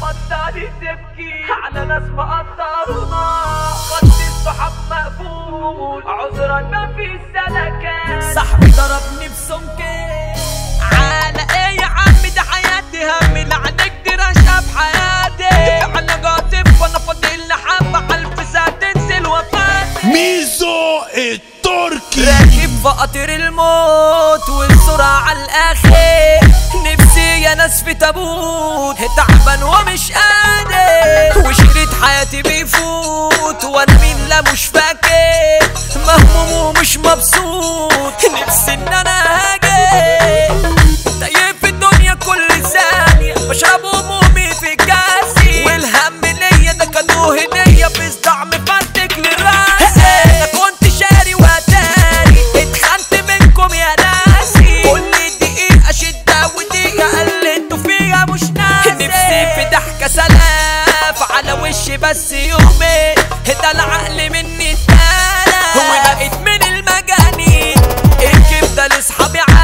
بطلت تبكي على ناس مقدرونا خط الصحاب مقفول عذرا ما في سلكات صاحبي ضربني بسمكة على ايه يا عم ده حياتي همي لعنك دي رشا بحياتي انا قاطب وانا فاضل حبة على الفساد تنزل وفاتي ميزو التركي راكب في قطر الموت والسرعة على الآخر نفسي يا ناس في تابوت تعبان ومش قادر وشريط حياتي بيفوت وانا مين لا مش فاكر مهموم ومش مبسوط نفسي ان انا هاجي تايه في الدنيا كل ثانية بشرب همومي في كاسي والهم ليا ده كانوا هدية بصداع مفرتك لراسي انا كنت شاري واتاري اتخنت منكم يا ناسي كل دقيقة شدة ودقيقة قلتوا فيها مش ناسي نفسي في ضحكة سلاف على وشي بس يومين ده العقل مني اتقلب وبقيت من المجانين الكبدة لاصحابي